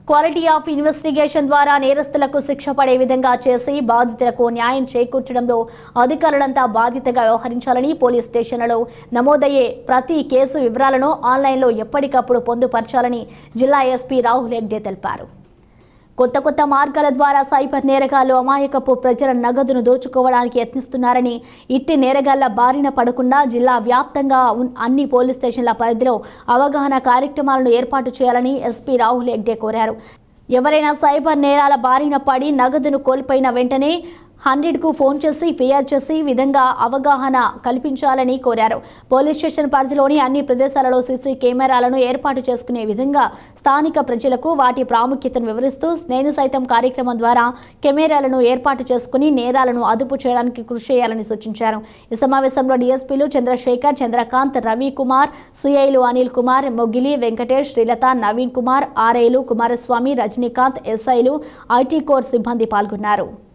quality of investigation ద్వారా నేరస్తులకు శిక్ష పడే విధంగా చేసి బాధితులకు న్యాయం చేకూర్చడంలో అధికారులంతా బాధ్యతగా వ్యవహరించాలని పోలీస్ స్టేషన్లలో నమోదయ్యే ప్రతి కేసు వివరాలను ఆన్లైన్లో ఎప్పటికప్పుడు పొందుపరచాలని జిల్లా ఎస్పీ రాహుల్ హెగ్డే తెలిపారు కొత్త కొత్త మార్గాల ద్వారా సైబర్ నేరగాళ్లు అమాయకపు ప్రజల నగదును దోచుకోవడానికి యత్నిస్తున్నారని ఇట్టి నేరగాళ్ల బారిన పడకుండా జిల్లా వ్యాప్తంగా ఉన్- అన్ని పోలీస్ స్టేషన్ల పరిధిలో అవగాహన కార్యక్రమాలను ఏర్పాటు చేయాలని ఎస్పీ రాహుల్ హెగ్డే కోరారు ఎవరైనా సైబర్ నేరాల బారిన పడి నగదును కోల్పోయిన వెంటనే హండ్రెడ్కు ఫోన్ చేసి ఫిర్యాదు చేసి ఈ విధంగా అవగాహన కల్పించాలని కోరారు పోలీస్ స్టేషన్ పరిధిలోని అన్ని ప్రదేశాలలో సీసీ కెమెరాలను ఏర్పాటు చేసుకునే విధంగా స్థానిక ప్రజలకు వాటి ప్రాముఖ్యతను వివరిస్తూ నేను సైతం కార్యక్రమం ద్వారా కెమెరాలను ఏర్పాటు చేసుకుని నేరాలను అదుపు చేయడానికి కృషి చేయాలని సూచించారు ఈ సమావేశంలో డీఎస్పీలు చంద్రశేఖర్ చంద్రకాంత్ రవి కుమార్ సిఐలు అనిల్ కుమార్ మొగిలి వెంకటేష్ శ్రీలత నవీన్ కుమార్ ఆర్ఐలు కుమారస్వామి రజనీకాంత్ ఎస్ఐలు ఐటీ కోర్ సిబ్బంది పాల్గొన్నారు